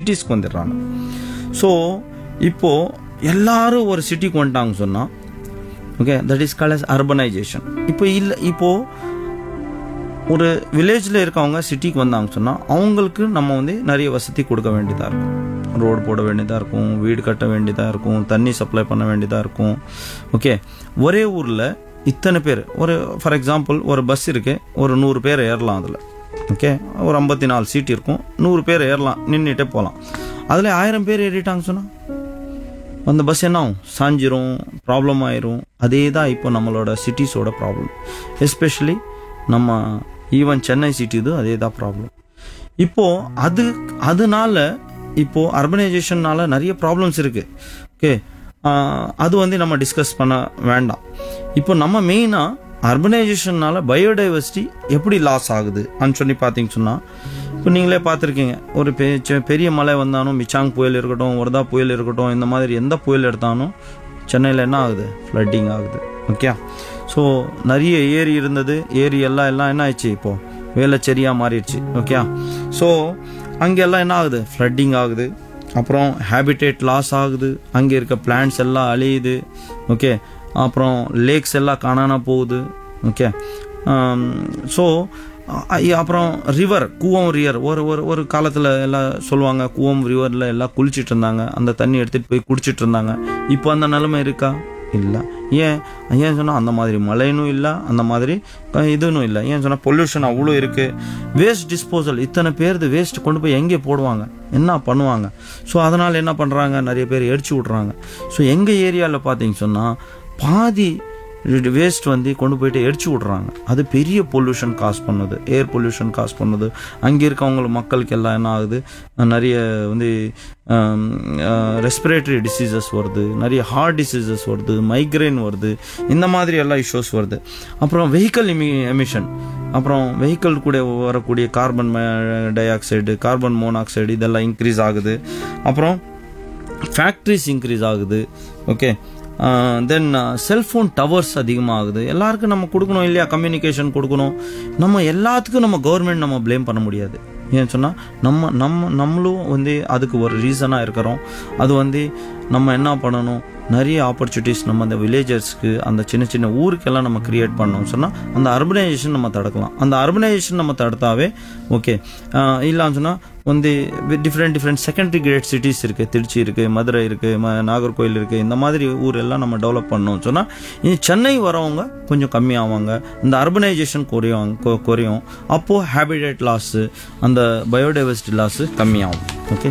சிட்டிஸ்க்கு வந்துடுறாங்க ஸோ இப்போ எல்லாரும் ஒரு சிட்டிக்கு வந்துட்டாங்க சொன்னால் okay that is call as urbanization இப்போ இல்லை இப்போது ஒரு வில்லேஜில் இருக்கவங்க சிட்டிக்கு வந்தாங்க சொன்னால் அவங்களுக்கு நம்ம வந்து நிறைய வசதி கொடுக்க வேண்டியதாக இருக்கும் ரோடு போட வேண்டியதாக இருக்கும் வீடு கட்ட வேண்டியதாக இருக்கும் தண்ணி சப்ளை பண்ண வேண்டியதாக இருக்கும் ஓகே ஒரே ஊரில் இத்தனை பேர் ஒரு ஃபார் எக்ஸாம்பிள் ஒரு பஸ் இருக்கு ஒரு நூறு பேர் ஏறலாம் அதில் ஓகே ஒரு ஐம்பத்தி நாலு சீட் இருக்கும் நூறு பேர் ஏறலாம் நின்றுட்டே போகலாம் அதில் ஆயிரம் பேர் ஏறிட்டாங்க சொன்னால் அந்த பஸ் என்ன ஆகும் சாஞ்சிரும் ப்ராப்ளம் ஆயிரும் அதே தான் இப்போ நம்மளோட சிட்டிஸோட ப்ராப்ளம் எஸ்பெஷலி நம்ம ஈவன் சென்னை சிட்டிது அதே தான் ப்ராப்ளம் இப்போ அது அதனால இப்போ அர்பனைசேஷன்னால நிறைய ப்ராப்ளம்ஸ் இருக்கு ஓகே அது வந்து நம்ம டிஸ்கஸ் பண்ண வேண்டாம் இப்போ நம்ம மெயினாக அர்பனைசேஷன்னால பயோடைவர்சிட்டி எப்படி லாஸ் ஆகுது அப்படின்னு சொல்லி பார்த்தீங்க சொன்னால் இப்போ நீங்களே பார்த்துருக்கீங்க ஒரு பெ- செ- பெரிய மழை வந்தாலும் மிச்சாங் புயல் இருக்கட்டும் வர்தா புயல் இருக்கட்டும் இந்த மாதிரி எந்த புயல் எடுத்தாலும் சென்னையில் என்ன ஆகுது ஃப்ளட்டிங் ஆகுது ஓகே ஸோ நிறைய ஏரி இருந்தது ஏரி எல்லாம் எல்லாம் என்ன ஆயிடுச்சு இப்போ வேலைச்சேரியாக மாறிடுச்சு ஓகே ஸோ அங்கெல்லாம் என்ன ஆகுது ஃப்ளட்டிங் ஆகுது அப்புறம் ஹேபிடேட் லாஸ் ஆகுது அங்கே இருக்க பிளான்ட்ஸ் எல்லாம் அழியுது ஓகே அப்புறம் லேக்ஸ் எல்லாம் காணாம போகுது ஓகே ஸோ அப்புறம் ரிவர் கூவம் ரிவர் ஒரு ஒரு ஒரு காலத்தில் எல்லாம் சொல்லுவாங்க கூவம் ரிவரில் எல்லாம் குளிச்சிட்டு இருந்தாங்க அந்த தண்ணி எடுத்துகிட்டு போய் குடிச்சிட்டு இருந்தாங்க இப்போ அந்த நிலைமை இருக்கா இல்லை ஏன் ஏன் சொன்னால் அந்த மாதிரி மழைனும் இல்லை அந்த மாதிரி அஹ், இதுனும் இல்லை ஏன் சொன்னால் பொல்யூஷன் அவ்வளோ இருக்குது வேஸ்ட் டிஸ்போசல் இத்தனை பேர்து வேஸ்ட் கொண்டு போய் எங்கே போடுவாங்க என்ன பண்ணுவாங்க ஸோ அதனால் என்ன பண்ணுறாங்க நிறைய பேர் எரிச்சு விட்றாங்க ஸோ எங்கள் ஏரியாவில் பார்த்தீங்க சொன்னால் பாதி வேஸ்ட் வந்து கொண்டு போயிட்டு எரிச்சு விட்றாங்க அது பெரிய பொல்யூஷன் காஸ் பண்ணுது ஏர் பொல்யூஷன் காஸ் பண்ணுது அங்கே இருக்கவங்க மக்களுக்கு எல்லாம் என்ன ஆகுது அஹ் நிறைய வந்து ரெஸ்பிரேட்டரி டிசீசஸ் வருது நிறைய ஹார்ட் டிசீசஸ் வருது மைக்ரைன் வருது இந்த மாதிரி எல்லாம் இஷ்யூஸ் வருது அப்புறம் வெஹிக்கல் எமி எமிஷன் அப்புறம் வெஹிக்கிள் கூட வரக்கூடிய carbon dioxide carbon monoxide இதெல்லாம் இன்க்ரீஸ் ஆகுது அப்புறம் ஃபேக்ட்ரிஸ் இன்க்ரீஸ் ஆகுது ஓகே தென் செல்ஃபோன் டவர்ஸ் அதிகமாகுது எல்லாருக்கும் நம்ம கொடுக்கணும் இல்லையா கம்யூனிகேஷன் கொடுக்கணும் நம்ம எல்லாத்துக்கும் நம்ம கவர்மெண்ட் நம்ம ப்ளேம் பண்ண முடியாது ஏன்னு சொன்னால் நம்ம நம்ம நம்மளும் வந்து அதுக்கு ஒரு ரீசனாக இருக்கிறோம் அது வந்து நம்ம என்ன பண்ணணும் நிறைய ஆப்பர்ச்சுனிட்டிஸ் நம்ம அந்த வில்லேஜர்ஸ்க்கு அந்த சின்ன சின்ன ஊருக்கெல்லாம் நம்ம கிரியேட் பண்ணோம் சொன்னால் அந்த அர்பனைசேஷன் நம்ம தடுக்கலாம் அந்த அர்பனைசேஷன் நம்ம தடுத்தாவே ஓகே இல்லான்னு சொன்னால் வந்து different different secondary grade cities இருக்குது திருச்சி இருக்குது மதுரை இருக்குது ம நாகர்கோயில் இருக்குது இந்த மாதிரி ஊர் எல்லாம் நம்ம டெவலப் பண்ணோம் சொன்னால் இனி சென்னை வரவங்க கொஞ்சம் கம்மியாவாங்க இந்த அர்பனைசேஷன் குறையும் கொ- குறையும் அப்போது ஹேபிடேட் லாஸு அந்த பயோடைவர்சிட்டி லாஸு கம்மியாகும் ஓகே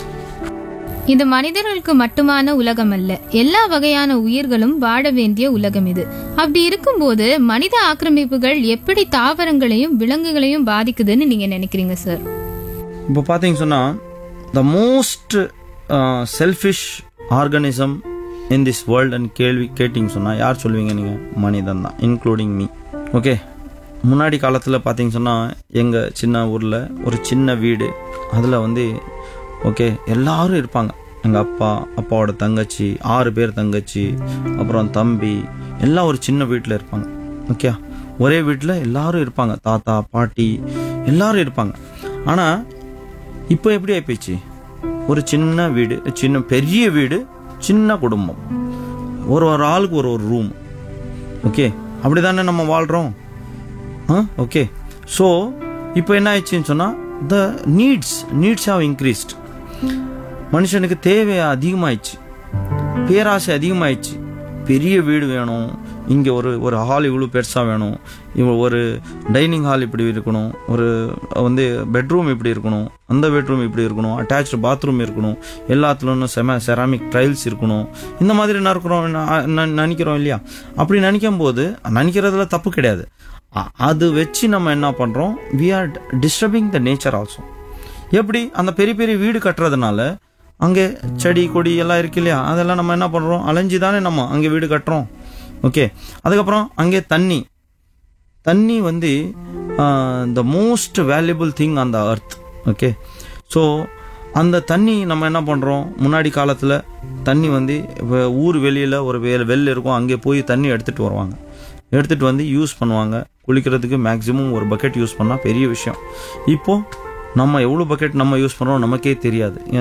இது மனிதர்களுக்கு மட்டுமான உலகம் அல்ல எல்லா வகையான உயிர்களும் வாழ வேண்டிய உலகம் இது அப்படி இருக்கும்போது மனித ஆக்கிரமிப்புகள் எப்படி தாவரங்களையும் விலங்குகளையும் பாதிக்குதுன்னு நீங்க நினைக்கிறீங்க சார் இப்போ பார்த்தீங்க சொன்னால் the most selfish organism in this world and கேள்வி கேட்டிங்க சொன்னால் யார் சொல்லுவீங்க நீங்கள் மனிதன் தான் இன்க்ளூடிங் மீ ஓகே முன்னாடி காலத்தில் பார்த்தீங்க சொன்னால் எங்கள் சின்ன ஊரில் ஒரு சின்ன வீடு அதில் வந்து ஓகே எல்லாரும் இருப்பாங்க எங்கள் அப்பா அப்பாவோட தங்கச்சி ஆறு பேர் தங்கச்சி அப்புறம் தம்பி எல்லாம் ஒரு சின்ன வீட்டில் இருப்பாங்க ஓகே ஒரே வீட்டில் எல்லாரும் இருப்பாங்க தாத்தா பாட்டி எல்லாரும் இருப்பாங்க ஆனால் இப்போ எப்படி ஆயிப்போச்சு ஒரு சின்ன வீடு சின்ன பெரிய வீடு சின்ன குடும்பம் ஒரு ஒரு ஆளுக்கு ஒரு ஒரு ரூம் ஓகே அப்படிதானே நம்ம வாழ்கிறோம் ஆ ஓகே ஸோ இப்போ என்ன ஆயிடுச்சுன்னு சொன்னால் the needs needs have increased மனுஷனுக்கு தேவை அதிகமாயிடுச்சு பேராசை அதிகமாயிடுச்சு பெரிய வீடு வேணும் இங்கே ஒரு ஒரு ஹால் இவ்வளோ பெருசாக வேணும் இவ ஒரு டைனிங் ஹால் இப்படி இருக்கணும் ஒரு வந்து பெட்ரூம் இப்படி இருக்கணும் அந்த பெட்ரூம் இப்படி இருக்கணும் அட்டாச்சு பாத்ரூம் இருக்கணும் எல்லாத்துலயும் செம செராமிக் டைல்ஸ் இருக்கணும் இந்த மாதிரி என்ன இருக்கிறோம் ந- ந- நினைக்கிறோம் இல்லையா அப்படி நினைக்கும் போது நினைக்கிறதுல தப்பு கிடையாது அ- அது வச்சு நம்ம என்ன பண்ணுறோம் we are disturbing the nature also எப்படி அந்த பெரிய பெரிய வீடு கட்டுறதுனால அங்கே செடி கொடி எல்லாம் இருக்கு இல்லையா அதெல்லாம் நம்ம என்ன பண்ணுறோம் அலைஞ்சு தானே நம்ம அங்கே வீடு கட்டுறோம் ஓகே அதுக்கப்புறம் அங்கே தண்ணி தண்ணி வந்து த மோஸ்ட் வேல்யூபிள் திங் அந்த அர்த் ஓகே ஸோ அந்த தண்ணி நம்ம என்ன பண்ணுறோம் முன்னாடி காலத்தில் தண்ணி வந்து வ- ஊர் வெளியில் ஒரு வெ வெல் இருக்கும் அங்கே போய் தண்ணி எடுத்துகிட்டு வருவாங்க எடுத்துகிட்டு வந்து யூஸ் பண்ணுவாங்க குளிக்கிறதுக்கு மேக்ஸிமம் ஒரு பக்கெட் யூஸ் பண்ணால் பெரிய விஷயம் இப்போ நம்ம எவ்வளோ பக்கெட் நம்ம யூஸ் பண்ணுறோம் நமக்கே தெரியாது